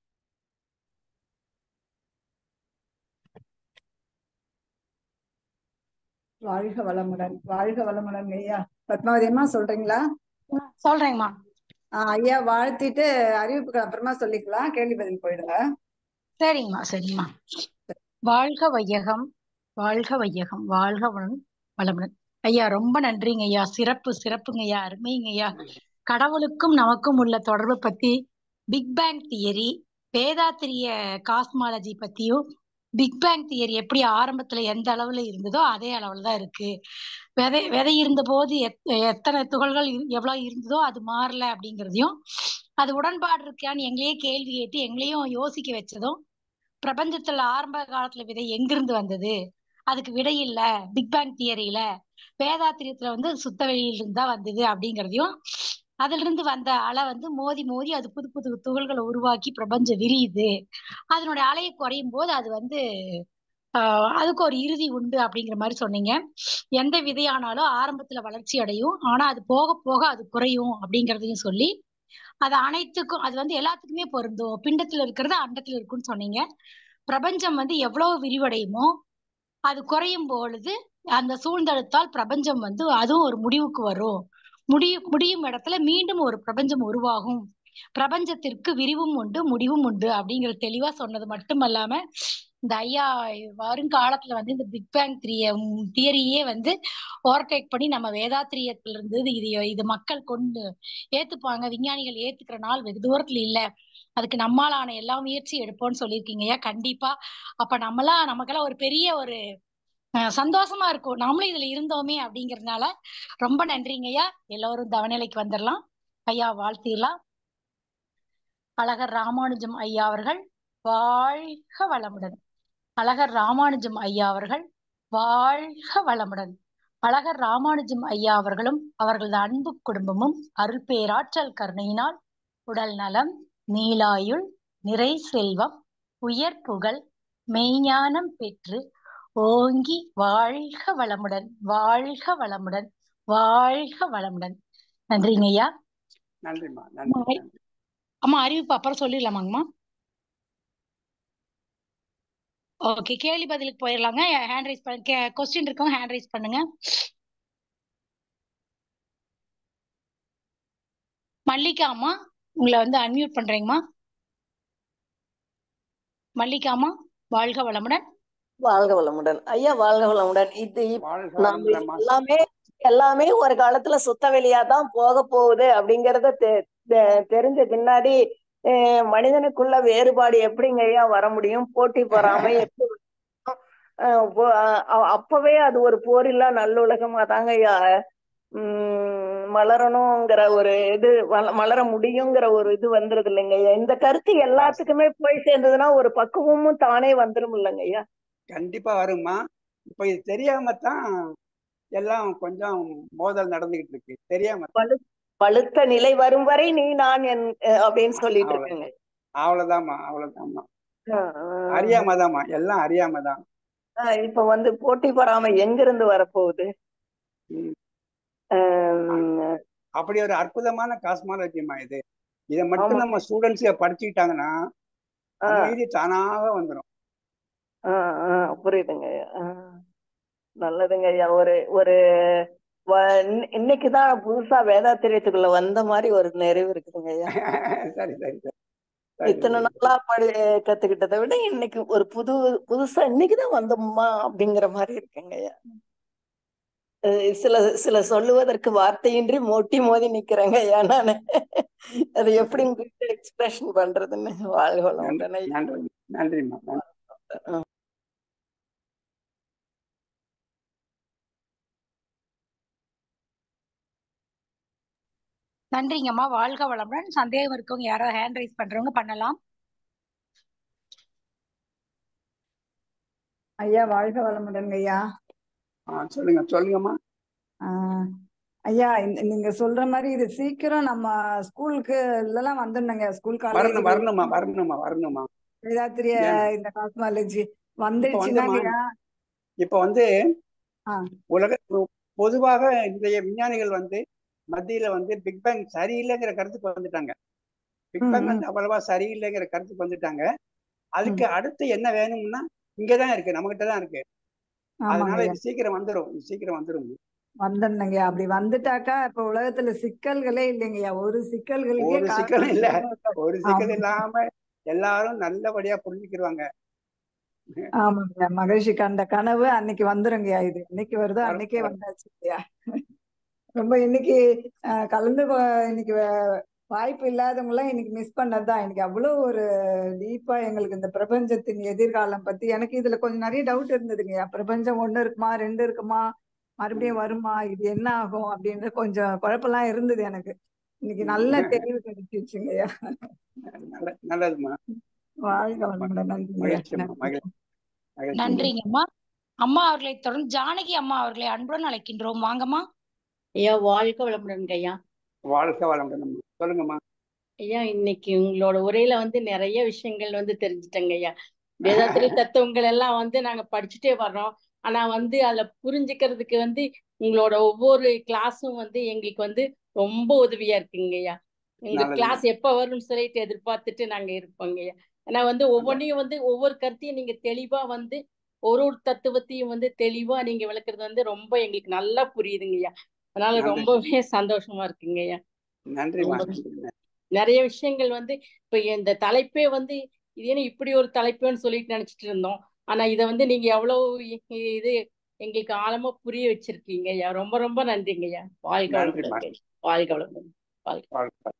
S2: வாழ்க வளமுடன் வாழ்க வளமுடன் ஐயா பத்மாவதி அம்மா சொல்றீங்களா
S4: சொல்றேங்கம்மா
S2: ஆஹ் ஐயா வாழ்த்திட்டு அறிவிப்புகள் அப்புறமா சொல்லிக்கலாம் கேள்வி பதில் போயிடுங்க
S4: சரிங்கம்மா சரிங்கம்மா வாழ்க வையகம் வாழ்க வையகம் வாழ்க வளம் வளமுடன் ஐயா ரொம்ப நன்றிங்க ஐயா சிறப்பு சிறப்புங்க ஐயா அருமைங்க ஐயா கடவுளுக்கும் நமக்கும் உள்ள தொடர்பு பத்தி பிக் பேங் தியரி வேதாத்திரிய காஸ்மாலஜி பத்தியும் பிக் பேங் தியரி எப்படி ஆரம்பத்துல எந்த அளவுல இருந்ததோ அதே அளவுல தான் இருக்கு விதை விதை இருந்த போது எத் எத்தனை துகள்கள் இரு- எவ்வளவு இருந்ததோ அது மாறல அப்படிங்கிறதையும் அது உடன்பாடு இருக்கான்னு எங்களையே கேள்வி கேட்டு எங்களையும் யோசிக்க வச்சதும் பிரபஞ்சத்துல ஆரம்ப காலத்துல விதை எங்கிருந்து வந்தது அதுக்கு விடை இல்ல பிக் பேங் தியரியில வேதாத்திரியத்துல வந்து சுத்த வெளியில இருந்தா வந்தது அப்படிங்கிறதையும் அதுல இருந்து வந்த அலை வந்து மோதி மோதி அது புது புது துகள்களை உருவாக்கி பிரபஞ்சம் விரியுது அதனுடைய அலையை குறையும் போது அது வந்து ஆஹ் அதுக்கு ஒரு இறுதி உண்டு அப்படிங்கிற மாதிரி சொன்னீங்க எந்த விதையானாலும் ஆரம்பத்துல வளர்ச்சி அடையும் ஆனா அது போக போக அது குறையும் அப்படிங்கிறதையும் சொல்லி அது அனைத்துக்கும் அது வந்து எல்லாத்துக்குமே பொருந்தும் பிண்டத்துல இருக்கிறது அண்டத்துல இருக்கும்னு சொன்னீங்க பிரபஞ்சம் வந்து எவ்வளவு விரிவடையுமோ அது குறையும் பொழுது அந்த சூழ்ந்தெழுத்தால் பிரபஞ்சம் வந்து அதுவும் ஒரு முடிவுக்கு வரும் முடிய முடியும் இடத்துல மீண்டும் ஒரு பிரபஞ்சம் உருவாகும் பிரபஞ்சத்திற்கு விரிவும் உண்டு முடிவும் உண்டு அப்படிங்கிற தெளிவா சொன்னது மட்டுமல்லாம இந்த ஐயா வருங்காலத்துல வந்து இந்த பிக் பேங் திரிய தியரியே வந்து ஓவர்டேக் பண்ணி நம்ம வேதாத்திரியத்துல இருந்து இது இது மக்கள் கொண்டு ஏத்துப்பாங்க விஞ்ஞானிகள் ஏத்துக்கிற நாள் வெகு தூரத்துல இல்ல அதுக்கு நம்மாலான எல்லா முயற்சியும் எடுப்போம்னு சொல்லியிருக்கீங்க ஐயா கண்டிப்பா அப்ப நம்மளாம் நமக்கெல்லாம் ஒரு பெரிய ஒரு அஹ், சந்தோஷமா இருக்கும் நாமளும் இதுல இருந்தோமே அப்படிங்கறதுனால ரொம்ப நன்றிங்க ஐயா எல்லோரும் தவநிலைக்கு வந்துடலாம் ஐயா வாழ்த்திடலாம் அழகர் ராமானுஜம் ஐயா அவர்கள் வாழ்க வளமுடன் அழகர் ராமானுஜம் ஐயா அவர்கள் வாழ்க வளமுடன் அழகர் ராமானுஜம் ஐயா அவர்களும் அவர்களது அன்பு குடும்பமும் அருள் பேராற்றல் கருணையினால் உடல் நலம் நீலாயுள் நிறை செல்வம் உயர் புகழ் மெய்ஞானம் பெற்று ஓங்கி வாழ்க வளமுடன் வாழ்க வளமுடன் வாழ்க வளமுடன் நன்றிங்க ஐயா
S1: நன்றிம்மா நன்றி நன்றி
S4: அம்மா அறிவிப்பு அப்புறம் சொல்லிடலாமாங்கம்மா ஓகே கேள்வி பதிலுக்கு போயிடலாங்க ஹேண்ட் ரைஸ் பண்ண கொஸ்டின் இருக்கவங்க ஹேண்ட் ரைஸ் பண்ணுங்க மல்லிகா அம்மா உங்களை வந்து அன்மியூட் பண்றேங்கம்மா மல்லிகா அம்மா வாழ்க வளமுடன்
S3: வாழ்க வளமுடன் ஐயா வாழ்க வளமுடன் இது இப்ப
S1: வாழ்க
S3: நாம இது
S1: வளமுடன்மா
S3: எல்லாமே எல்லாமே ஒரு காலத்துல சுத்த வெளியா தான் போக போகுது அப்படிங்கறத தெ- தெ- தெரிஞ்ச பின்னாடி அஹ் மனிதனுக்குள்ள வேறுபாடு எப்படிங்க ஐயா வர முடியும் போட்டி பொறாமை எப்படி வரும்? அஹ் போ- அ- அப்பவே அது ஒரு போரில்லா நல்லுலகமா தாங்க ஐயா உம் மலரணுங்கிற ஒரு இது வள- மலர முடியுங்கிற ஒரு இது வந்துருது இல்லைங்க ஐயா இந்த கருத்து எல்லாத்துக்குமே போய் சேர்ந்ததுன்னா ஒரு பக்குவமும் தானே வந்துரும் இல்லைங்க ஐயா
S1: கண்டிப்பா வரும்மா இப்ப இது தெரியாம தான் எல்லாம் கொஞ்சம் மோதல் நடந்துகிட்டு இருக்கு தெரியாம
S3: பழு பழுத்த நிலை வரும் வரை நீ நான் என் அஹ் அப்படின்னு சொல்லிட்டு
S1: அவ்வளவு
S3: இருக்கேங்க
S1: அவ்வளவுதாம்மா அவ்வளவுதாம்மா
S3: ஆஹ்
S1: அறியாமதாம்மா எல்லாம் அறியாமதான்
S3: ஆஹ் இப்ப வந்து போட்டி பொறாமை எங்கிருந்து வரப்போகுது
S1: ம்.
S3: ஆஹ்
S1: அப்படி ஒரு அற்புதமான காஸ்மாலஜிமா இது இதை மட்டும்
S3: ஆமா.
S1: நம்ம ஸ்டூடெண்ட்ஸ் படிச்சுக்கிட்டாங்கன்னா
S3: ஆ,
S1: அமைதி தானாக வந்துடும்
S3: ஆ, ஆ, புரியுதுங்க ஐயா ஆ. நல்லதுங்க ஐயா ஒரு ஒரு வ- இன்ன- இன்னைக்குதான் புதுசா வேதாத்திரியத்துக்குள்ள வந்த மாதிரி ஒரு நிறைவு இருக்குதுங்க ஐயா
S1: சரி சரி சரி சரி
S3: இத்தனை நாளா படி கத்துக்கிட்டதை விட இன்னைக்கு ஒரு புது புதுசா இன்னைக்குதான் வந்தோம்மா அப்படிங்கிற மாதிரி இருக்குங்க ஐயா அஹ் சில சில சொல்லுவதற்கு வார்த்தையின்றி மொட்டி மோதி நிக்கிறேங்க ஐயா நானு அது எப்படி உங்ககிட்ட எக்ஸ்பிரஷன் பண்றதுன்னு வாழ்க வளமுடன் ஐயா
S1: நன்றி நன்றிம்மா நன்றி
S4: நன்றிங்கம்மா வாழ்க வளமுடன் சந்தேகம் இருக்கவங்க யாராவது ஹேண்ட் ரைஸ் பண்றவங்க பண்ணலாம்
S2: ஐயா வாழ்க வளமுடன் ஐயா
S1: ஆ சொல்லுங்க சொல்லுங்கம்மா
S2: ஆஹ் ஐயா இந்த- நீங்க சொல்ற மாதிரி இது சீக்கிரம் நம்ம ஸ்கூலுக்கு எல்லாம் வந்துடணுங்க ஸ்கூல்
S1: வரணும்
S2: காலேஜ்
S1: வரணுமா வரணுமா வரணுமா
S2: வேதாத்திரிய
S1: ஏன்?
S2: இந்த காஸ்மாலஜி
S1: இப்ப
S2: வந்துடுச்சுன்னாங்க
S1: வந்துமா
S2: ஐயா
S1: இப்ப வந்து
S2: ஆ.
S1: உலக பொதுவாக இன்றைய விஞ்ஞானிகள் வந்து மத்தியில வந்து பிக் பேங் சரியில்லைங்கிற கருத்துக்கு வந்துட்டாங்க பிக்
S2: ம்,
S1: பேங்
S2: ம்.
S1: வந்து அவ்வளவா சரியில்லைங்கிற கருத்துக்கு வந்துட்டாங்க அதுக்கு அடுத்து என்ன வேணும்னா இங்கதான் இருக்கு நம்மகிட்ட தான் இருக்கு
S2: ஆமாங்க
S1: அதனால
S2: ஐயா
S1: இது சீக்கிரம் வந்துடும் இது சீக்கிரம் வந்துடும்
S2: வந்துடணுங்க அப்படி வந்துட்டாக்கா இப்ப உலகத்துல சிக்கல்களே இல்லைங்கய்யா ஒரு சிக்கல்களுக்கே
S1: ஒரு சிக்கலும்
S2: காரணம்
S1: இல்ல
S2: இல்லாம
S1: ஒரு சிக்கல்
S2: ஆமா
S1: இல்லாம எல்லாரும் நல்லபடியா புரிஞ்சுக்கிடுவாங்க
S2: ஆமாங்க மகரிஷிக்கு அந்த கனவு அன்னைக்கு வந்துருங்கய்யா இது இன்னைக்கு வருதோ
S1: வரும்
S2: அன்னைக்கே
S1: வரும்
S2: வந்தாச்சு இல்லையா ரொம்ப இன்னைக்கு அஹ், கலந்து கொ- இன்னைக்கு வ- வாய்ப்பு இல்லாதவங்க எல்லாம் இன்னைக்கு மிஸ் பண்ணதுதான் இன்னைக்கு அவ்வளவு ஒரு டீப்பா எங்களுக்கு இந்த பிரபஞ்சத்தின் எதிர்காலம் பத்தி எனக்கு இதுல கொஞ்சம் நிறைய டவுட் இருந்ததுங்கய்யா பிரபஞ்சம் ஒண்ணு இருக்குமா ரெண்டு இருக்குமா மறுபடியும் வருமா இது என்ன ஆகும் அப்படின்ற கொஞ்சம் குழப்பம்லாம் இருந்தது எனக்கு இன்னைக்கு நல்ல தெளிவு கிடைச்சிருச்சுங்கய்யா
S1: நல்ல நல்லதுமா
S2: வாழ்க வளமுடன் நன்றிங்கய்யா
S1: மகிழ்ச்சிம்மா
S2: நன்றி
S1: மகிழ்ச்சி மகிழ்ச்சி
S4: நன்றிங்கம்மா அம்மா அவர்களை தொடர்ந்து ஜானகி அம்மா அவர்களை அன்புடன் அழைக்கின்றோம் வாங்கம்மா
S5: ஐயா வாழ்க வளமுடன் ஐயா
S1: வாழ்க வளமுடன் சொல்லுங்கம்மா
S5: ஐயா இன்னைக்கு உங்களோட உரையில வந்து நிறைய விஷயங்கள் வந்து தெரிஞ்சுட்டேங்க ஐயா வேதாத்திரி தத்துவங்கள் எல்லாம் வந்து நாங்க படிச்சுட்டே வர்றோம் ஆனா வந்து அதுல புரிஞ்சுக்கிறதுக்கு வந்து உங்களோட ஒவ்வொரு கிளாஸும் வந்து எங்களுக்கு வந்து ரொம்ப உதவியா இருக்குங்க ஐயா உங்க
S1: நல்லதும்மா
S5: கிளாஸ் எப்ப வரும்னு சொல்லிட்டு எதிர்பார்த்துட்டு நாங்க இருப்போங்க ஐயா ஏன்னா வந்து
S1: நல்ல
S5: ஒவ்வொன்றையும் வந்து ஒவ்வொரு கருத்தையும் நீங்க தெளிவா வந்து ஒரு ஒரு தத்துவத்தையும் வந்து தெளிவா நீங்க விளக்குறது வந்து ரொம்ப எங்களுக்கு நல்லா புரியுதுங்க ஐயா அதனால
S1: நன்றி
S5: ரொம்பவே சந்தோஷமா இருக்குங்க ஐயா
S1: நன்றிம்மா
S5: ரொம்ப
S1: நன்றி
S5: நிறைய விஷயங்கள் வந்து இப்ப இந்த தலைப்பே வந்து இது என்ன இப்படி ஒரு தலைப்புன்னு சொல்லிட்டு நினைச்சிட்டு இருந்தோம் ஆனா இதை வந்து நீங்க எவ்வளவு இ- இது எங்களுக்கு ஆழமா புரிய வச்சிருக்கீங்க ஐயா ரொம்ப ரொம்ப நன்றிங்க ஐயா வாழ்க
S1: நன்றிம்மா
S5: வளமுடன் ஐயா. வாழ்க வளமுடன் வாழ்க
S1: வாழ்க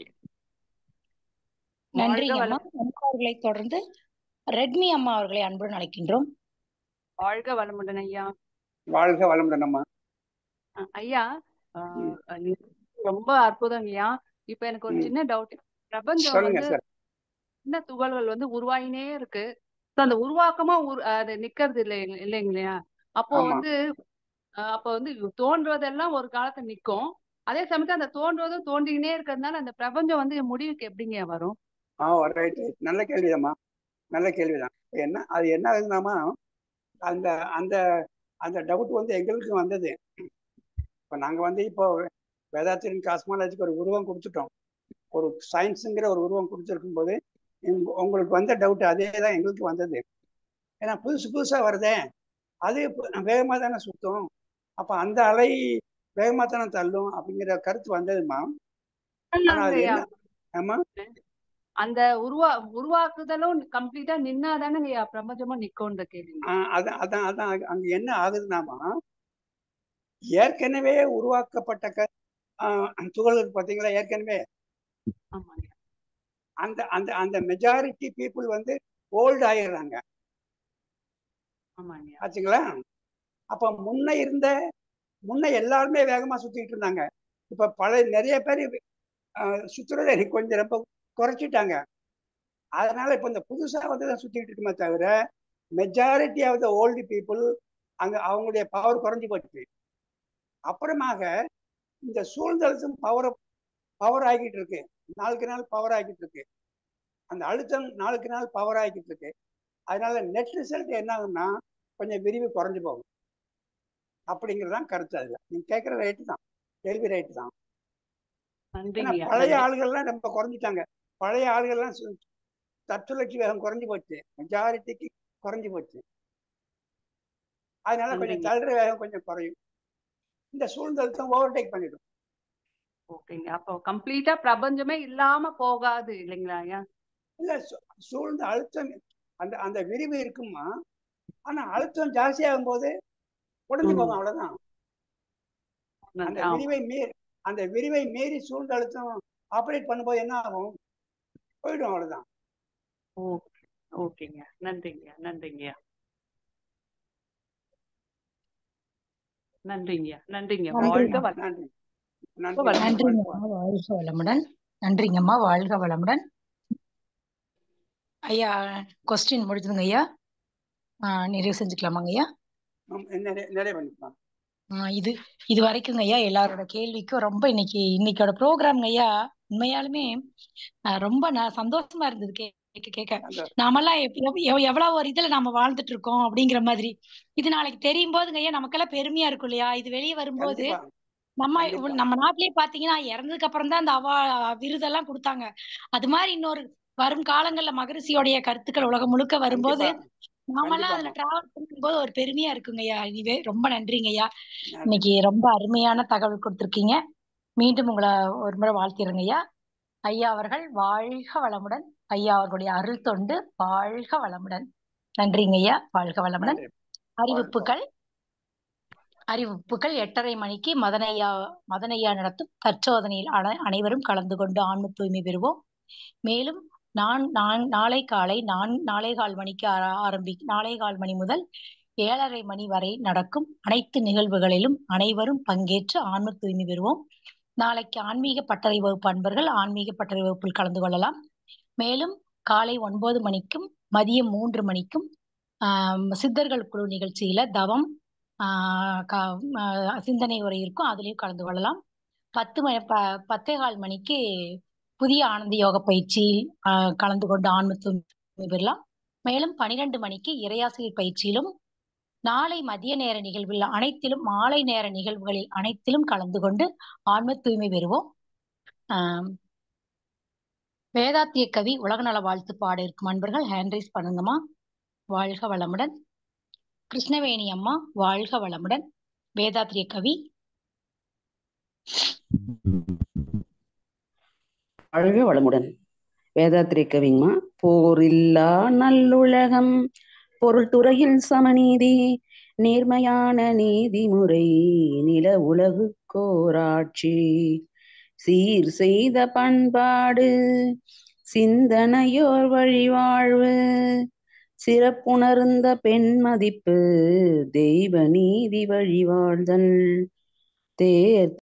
S2: வாழ்க
S4: நன்றிங்கம்மா
S2: வளம்
S4: அம்மா அவர்களை தொடர்ந்து ரெட்மி அம்மா அவர்களை அன்புடன் அழைக்கின்றோம்
S6: வாழ்க வளமுடன் ஐயா
S1: வாழ்க வளமுடன் அம்மா
S6: அஹ் ஐயா
S1: ம்,
S6: ஆஹ் நீ ரொம்ப அற்புதம் ஐயா இப்ப எனக்கு ஒரு
S1: ம்.
S6: சின்ன டவுட் பிரபஞ்சம்
S1: சொல்லுங்க
S6: வந்து
S1: சார்
S6: சின்ன துகள்கள் வந்து உருவாயினே இருக்கு So, அந்த உருவாக்கமா உரு அது நிக்கிறது இல்லை இல்லைங்க இல்லையா அப்போ
S1: ஆமா
S6: வந்து அஹ் அப்போ வந்து தோன்றுவதெல்லாம் ஒரு காலத்துல நிக்கும் அதே சமயத்துல அந்த தோன்றுவதும் தோன்றிக்கினே இருக்கிறதுனால அந்த பிரபஞ்சம் வந்து முடிவுக்கு எப்படிங்க வரும்
S1: ஆ ரைட் ரைட் நல்ல கேள்விதாம்மா நல்ல கேள்விதான் என்ன அது என்ன ஆகுதுனாமா அந்த அந்த அந்த டவுட் வந்து எங்களுக்கு வந்தது இப்போ நாங்கள் வந்து இப்போ வேதாத்திரின் காஸ்மாலஜிக்கு ஒரு உருவம் கொடுத்துட்டோம் ஒரு சயின்ஸுங்கிற ஒரு உருவம் கொடுத்துருக்கும் போது உங்க- உங்களுக்கு வந்த டவுட் அதே தான் எங்களுக்கு வந்தது ஏன்னா புதுசு புதுசாக வருதே அது வேகமாக தானே சுற்றும் அப்போ அந்த அலை வேகமாக தானே தள்ளும் அப்படிங்கிற கருத்து வந்ததுமா ஆனால் அது
S6: ஐயா
S1: என்ன ஆமா
S6: அந்த உருவா உருவாக்குதலும் கம்ப்ளீட்டா நின்னாதானே ஐயா பிரபஞ்சமும் நிக்கும்ன்ற கேள்வி
S1: ஆ, அதான் அதான் அதான் அங்க அங்க என்ன ஆகுதுனாமா ஏற்கனவே உருவாக்கப்பட்ட க ஆ, துகள்கள் பார்த்தீங்களா ஏற்கனவே
S6: ஆமாங்க
S1: அந்த அந்த அந்த மெஜாரிட்டி பீப்புள் வந்து ஓல்டு ஆயிடுறாங்க
S6: ஆமாங்க
S1: ஆச்சுங்களா அப்ப முன்ன இருந்த முன்ன எல்லாருமே வேகமா சுத்திட்டு இருந்தாங்க இப்ப பல நிறைய பேர் சுத்துறதை கொஞ்சம் ரொம்ப குறைச்சிட்டாங்க அதனால இப்ப இந்த புதுசா வந்து தான் சுத்திட்டு இருக்குமே தவிர majority of the old people அங்க அவங்களுடைய பவர் குறைஞ்சு போச்சு அப்புறமாக இந்த சூழ்நிலைக்கும் பவர் பவர் ஆகிட்டு இருக்கு நாளுக்கு நாள் பவர் ஆகிட்டு இருக்கு அந்த அழுத்தம் நாளுக்கு நாள் பவர் ஆகிட்டு இருக்கு அதனால நெட் ரிசல்ட் என்ன ஆகும்னா கொஞ்சம் விரிவு குறைஞ்சு போகும் அப்படிங்கிறது தான் கருத்து அதுல நீங்க கேட்குற ரைட்டு தான் கேள்வி ரைட்டு தான் ஏன்னா
S6: நன்றிங்கய்யா
S1: பழைய
S6: நன்றி
S1: ஆளுகள்லாம் ரொம்ப குறைஞ்சிட்டாங்க பழைய ஆளுகள்லாம் சு- தற்சுழற்சி வேகம் குறைஞ்சு போச்சு மெஜாரிட்டிக்கு குறைஞ்சு போச்சு அதனால கொஞ்சம்
S6: நன்றிங்க
S1: தள்ளுற வேகம் கொஞ்சம் குறையும் இந்த சூழ்நிலத்தம் ஓவர்டேக் பண்ணிடும்
S6: ஓகேங்க அப்போ கம்ப்ளீட்டா பிரபஞ்சமே இல்லாம போகாது இல்லைங்களா ஐயா
S1: இல்ல சூ- சூழ்ந்த அழுத்தம் அந்த அந்த விரிவு இருக்குமா ஆனா அழுத்தம் ஜாஸ்தியாகும் போது உடஞ்சு
S6: ம்
S1: போகும் அவ்வளவுதான் அந்த
S6: நன்றி ஆமா
S1: விரிவை மீறி அந்த விரிவை மீறி சூழ்ந்த அழுத்தம் ஆப்ரேட் பண்ணும்போது என்ன ஆகும் போயிடும் அவ்வளவுதான்
S6: ஓகே ஓகேங்க நன்றிங்கய்யா நன்றிங்கய்யா நன்றிங்கய்யா நன்றிங்க வாழ்க
S4: நன்றிம்மா
S6: வள
S1: நன்றி
S6: வாழ்க
S1: நன்றி
S6: வளமுடன்
S1: வாழ்க
S4: நன்றிங்கம்மா வாழ்க வளமுடன் நன்றிங்கம்மா வாழ்க வளமுடன் ஐயா கொஸ்டின் முடிஞ்சுதுங்க ஐயா ஆஹ் நிறைவு செஞ்சுக்கலாமாங்க ஐயா
S1: ஆம், நிறைய நிறைய பண்ணிக்கலாம்
S4: ஆஹ் இது இது வரைக்குங்க ஐயா எல்லாரோட கேள்விக்கும் ரொம்ப இன்னைக்கு இன்னைக்கோட ப்ரோக்ராம்ங்க ஐயா உண்மையாலுமே ஆஹ் ரொம்ப நான் சந்தோஷமா இருந்தது கேட்க கேட்க
S1: சந்தோஷம்
S4: நாமெல்லாம் எப்- எவ்- எவ்- எவ்வளவு ஒரு இதுல நாம வாழ்ந்துட்டு இருக்கோம் அப்படிங்கிற மாதிரி இது நாளைக்கு தெரியும் போதுங்க ஐயா நமக்கெல்லாம் பெருமையா இருக்கும் இல்லையா இது வெளியே வரும்போது
S1: கண்டிப்பா
S4: நம்ம
S1: கண்டிப்பா
S4: நம்ம நாட்டிலேயே பாத்தீங்கன்னா இறந்ததுக்கு அப்புறம் தான் அந்த அவா விருதெல்லாம் கொடுத்தாங்க அது மாதிரி இன்னொரு வரும் காலங்கள்ல மகரிஷியோடைய கருத்துக்கள் உலகம் முழுக்க வரும்போது
S1: கண்டிப்பா
S4: நாமெல்லாம் அதுல
S1: கண்டிப்பாம்மா
S4: டிராவல் பண்ணும்போது ஒரு பெருமையா இருக்குங்க ஐயா இதுவே ரொம்ப நன்றிங்க ஐயா
S1: நன்றி
S4: இன்னைக்கு ரொம்ப அருமையான தகவல் கொடுத்திருக்கீங்க மீண்டும் உங்களை ஒரு முறை வாழ்த்திடுங்க ஐயா ஐயா அவர்கள் வாழ்க வளமுடன் ஐயா அவர்களுடைய அருள் தொண்டு வாழ்க வளமுடன் நன்றிங்க ஐயா வாழ்க வளமுடன்
S1: நன்றி வாழ்க
S4: அறிவிப்புகள் அறிவிப்புகள் எட்டரை மணிக்கு மதனையா மதனையா நடத்தும் தற்சோதனையில் அன அனைவரும் கலந்து கொண்டு ஆன்ம தூய்மை பெறுவோம் மேலும் நான் நான் நாளை காலை நான் நாளை கால் மணிக்கு ஆர- ஆரம்பி நாளை கால் மணி முதல் ஏழரை மணி வரை நடக்கும் அனைத்து நிகழ்வுகளிலும் அனைவரும் பங்கேற்று ஆன்ம தூய்மை பெறுவோம் நாளைக்கு ஆன்மீக பட்டறை வகுப்பு அன்பர்கள் ஆன்மீக பட்டறை வகுப்பில் கலந்து கொள்ளலாம் மேலும் காலை ஒன்பது மணிக்கும் மதியம் மூன்று மணிக்கும் ஆஹ் சித்தர்கள் குழு நிகழ்ச்சியில தவம் ஆஹ் க- ஆஹ் சிந்தனை உரை இருக்கும் அதுலயும் கலந்து கொள்ளலாம் பத்து மணி ப பத்தே கால் மணிக்கு புதிய ஆனந்த யோக பயிற்சி ஆஹ் கலந்து கொண்டு ஆன்ம தூய்மை பெறலாம் மேலும் பனிரெண்டு மணிக்கு இறையாசிரியர் பயிற்சியிலும் நாளை மதிய நேர நிகழ்வில் அனைத்திலும் மாலை நேர நிகழ்வுகளில் அனைத்திலும் கலந்து கொண்டு ஆன்ம தூய்மை பெறுவோம் ஆஹ் வேதாத்திய கவி உலகநல வாழ்த்து பாட இருக்கும் அன்பர்கள் ஹேண்ட் ரைஸ் பண்ணுங்கம்மா வாழ்க வளமுடன் கிருஷ்ணவேணி அம்மா வாழ்க வளமுடன் வேதாத்திரிய கவி
S7: வாழ்க வளமுடன் வேதாத்திரி கவிங்கம்மா போரில்லா நல்லுலகம் பொருள் துறையில் சமநீதி நேர்மையான நீதிமுறை நில உலகுக்கோராட்சி சீர் செய்த பண்பாடு சிந்தனையோர் வழிவாழ்வு சிறப்புணர்ந்த பெண் மதிப்பு தெய்வ நீதி வழிவாழ்தல் தேர்